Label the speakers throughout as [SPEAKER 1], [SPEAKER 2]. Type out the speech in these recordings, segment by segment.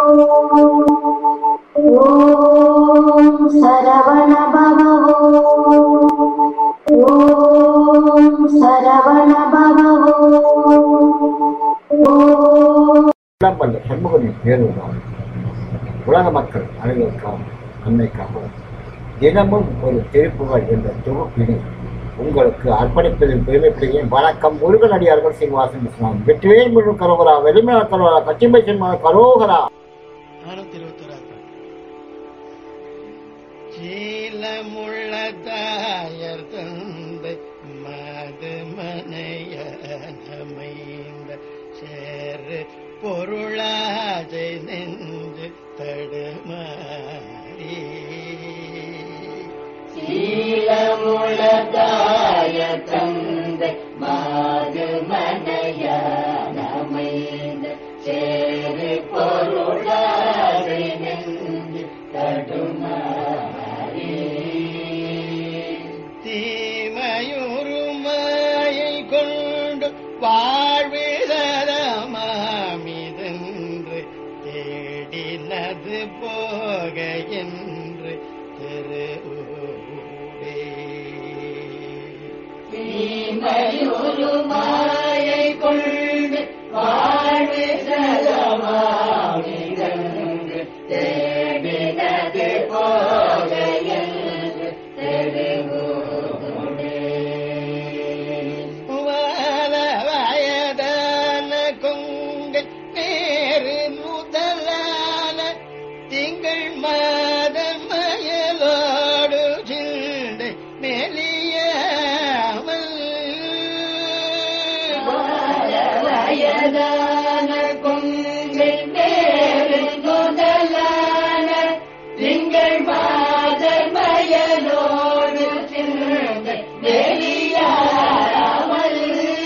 [SPEAKER 1] ஓம் சரவண பவ ஓம் சரவண பவ ஓம்
[SPEAKER 2] இளம்பல்ல சண்முகனின் பேருதான் உலக மக்கள் அனைவருக்காகவும் நன்மைக்காகவும் தினமும் ஒரு திருப்புகழ் என்ற தொகுப்பினை உங்களுக்கு அர்ப்பணிப்பதில் பெருமைப்படுகிறேன் வணக்கம் முருகன் அடியார்கள் சீனிவாசன் இஸ்லாம் வெற்றிவேல் முழு கரோகரா வெளிமல கரோகரா கச்சிம்பை சென்மா கரோகரா
[SPEAKER 3] நானூத்தி இருபத்தி சீலமுள்ள தாயர் தந்தை மது மனையமைந்த சேரு பொருளாதை நெஞ்சு தடுமாறி
[SPEAKER 4] சீலமுளதாய தந்தை மாது மனையானமைந்த சேரு பொருளாதை நெஞ்சு தடுமாறி
[SPEAKER 3] தீமையுறுமாயை கொண்டு வாழ்விதமாமிதென்று தேடினது போக என்று திருவுடே
[SPEAKER 4] தீமையொரு மாயை கொண்டு வாழ்வு சதமாமிதங்கு தேடினது போக என்று தெருவோடே
[SPEAKER 3] வாழ வயதான கொங்கை நேரு முதலான திங்கள் மாத மயலோடு சிந்தை மெலியாமல்
[SPEAKER 4] வயதான கொங்கை நேரு முதலான திங்கள் மாத மயலோடு சிந்தை வெளியாமல்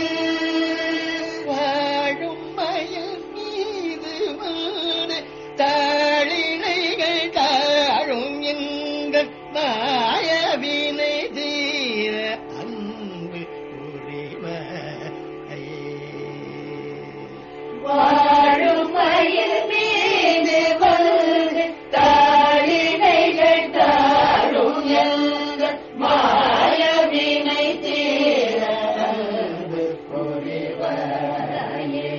[SPEAKER 3] வாழும் மயில் மீது வாடு தாழினைகள் தாழும் இந்த மாயவினை தீர அன்பு உரிமையே
[SPEAKER 4] வாழுமையில் மீது வந்து தாழினைகள் தாழும் எந்த மாயவினை தீர அன்பு புரிவாயே.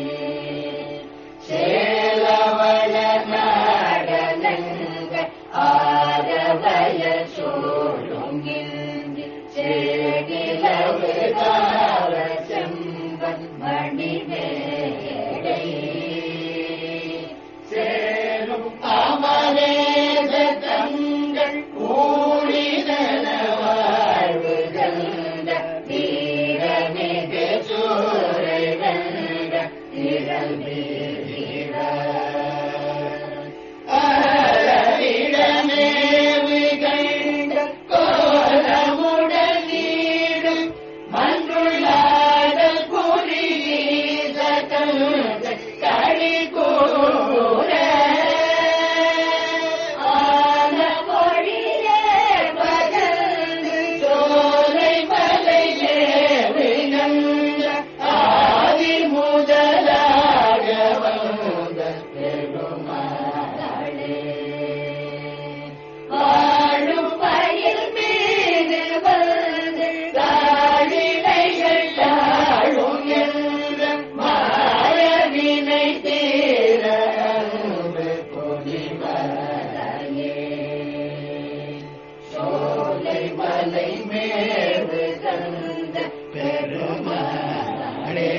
[SPEAKER 4] சேலவள நாடனங்க ஆரவய சோழும் இங்கு சேகிலவு கால செம்பன் மணிமேடை சேரும் அமரேத தங்கள் ஊழிதன வாழ்வு கண்ட வீரமிகு சூரை வென்ற திரள் வீர அறவிடமேவு கண்ட கோலமுடன் நீடும் மன்றுள்ளாதல் புரிகீத தந்தை களி கூற ஆன மொழியே பகர்ந்து சோலை மலையே வினந்த ஆதி முதலாக வந்த பெருமாளே வாழும் பயில் மீது வந்து தாழினைகள் தாழும் என்ற மாயவினை தீர அன்பு பொலிவரையே சோலை மலை மேவு தந்த பெருமாளே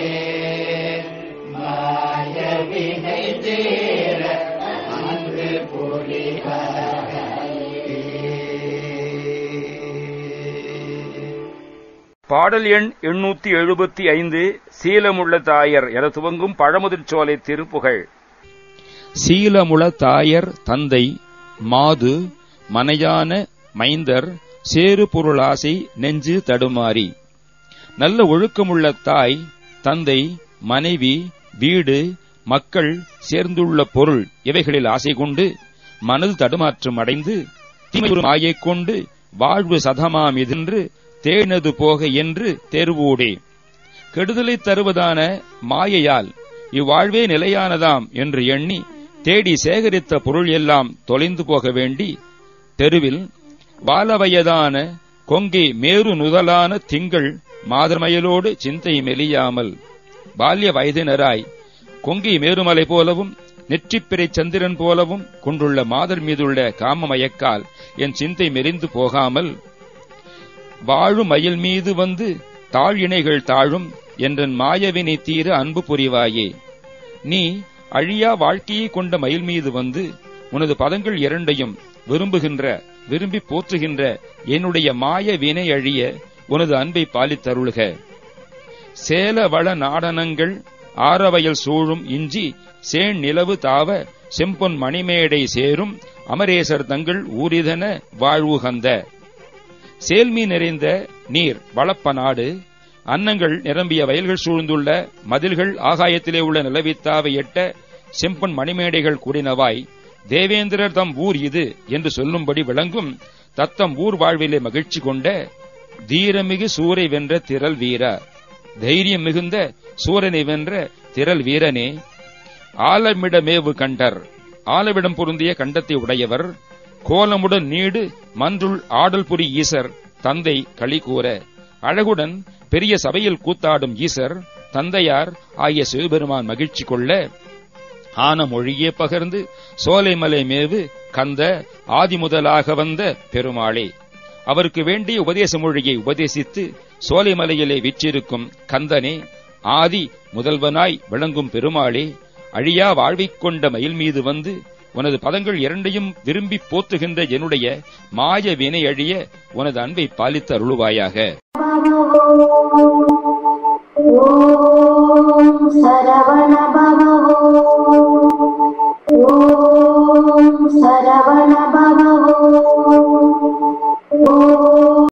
[SPEAKER 4] மாயவினை தீர அன்பு பொலிவரையே
[SPEAKER 5] பாடல் எண் எண்ணூத்தி எழுபத்தி ஐந்து சீலமுள்ள தாயர் என துவங்கும் பழமுதிர்ச்சோலை திருப்புகழ் சீலமுள தாயர் தந்தை மாது மனையான மைந்தர் சேறு பொருளாசை நெஞ்சு தடுமாறி நல்ல ஒழுக்கமுள்ள தாய் தந்தை மனைவி வீடு மக்கள் சேர்ந்துள்ள பொருள் இவைகளில் ஆசை கொண்டு மனது தடுமாற்றம் அடைந்து தீமையுறு மாயைக் கொண்டு வாழ்வு சதமாம் இதென்று தேனது போக என்று தேர்வூடே கெடுதலை தருவதான மாயையால் இவ்வாழ்வே நிலையானதாம் என்று எண்ணி தேடி சேகரித்த பொருள் எல்லாம் தொலைந்து போக வேண்டி தெருவில் வாலவயதான கொங்கை மேரு நுதலான திங்கள் மாதர்மயலோடு சிந்தை மெலியாமல் பால்ய வயதினராய் கொங்கை மேருமலை போலவும் நெற்றிப்பிறை சந்திரன் போலவும் கொண்டுள்ள மாதர் மீதுள்ள காமமயக்கால் என் சிந்தை மெலிந்து போகாமல் வாழும் மயில் மீது வந்து தாழ் இணைகள் தாழும் என்றன் மாயவினை தீர அன்பு புரிவாயே நீ அழியா வாழ்க்கையை கொண்ட மயில் மீது வந்து உனது பதங்கள் இரண்டையும் விரும்புகின்ற விரும்பி போற்றுகின்ற என்னுடைய மாய வினை அழிய உனது அன்பை பாலித்தருளுக சேல வள நாடனங்கள் ஆரவயல் சூழும் இஞ்சி சேண் நிலவு தாவ செம்பொன் மணிமேடை சேரும் அமரேசர் தங்கள் ஊரிதன வாழ்வுகந்த சேல்மீ நிறைந்த நீர் வளப்ப நாடு அன்னங்கள் நிரம்பிய வயல்கள் சூழ்ந்துள்ள மதில்கள் ஆகாயத்திலே உள்ள நிலவித்தாவை எட்ட செம்பன் மணிமேடைகள் கூடினவாய் தேவேந்திரர் தம் ஊர் இது என்று சொல்லும்படி விளங்கும் தத்தம் ஊர் வாழ்விலே மகிழ்ச்சி கொண்ட தீரமிகு சூரை வென்ற திரள் வீரா தைரியம் மிகுந்த சூரனை வென்ற திரள் வீரனே ஆலமிடமேவு கண்டர் ஆலவிடம் பொருந்திய கண்டத்தை உடையவர் கோலமுடன் நீடு மன்றுள் ஆடல் புரி ஈசர் தந்தை களி கூற அழகுடன் பெரிய சபையில் கூத்தாடும் ஈசர் தந்தையார் ஆகிய சிவபெருமான் மகிழ்ச்சி கொள்ள ஆன மொழியே பகர்ந்து சோலைமலை மேவு கந்த ஆதி முதலாக வந்த பெருமாளே அவருக்கு வேண்டிய உபதேச மொழியை உபதேசித்து சோலைமலையிலே விற்றிருக்கும் கந்தனே ஆதி முதல்வனாய் விளங்கும் பெருமாளே அழியா வாழ்வைக் கொண்ட மயில் மீது வந்து உனது பதங்கள் இரண்டையும் விரும்பி போற்றுகின்ற என்னுடைய மாய வினை அழிய உனது அன்பை பாலித்து அருளுவாயாக
[SPEAKER 1] ஓம் சரவண பவோ ஓம் சரவண பவோ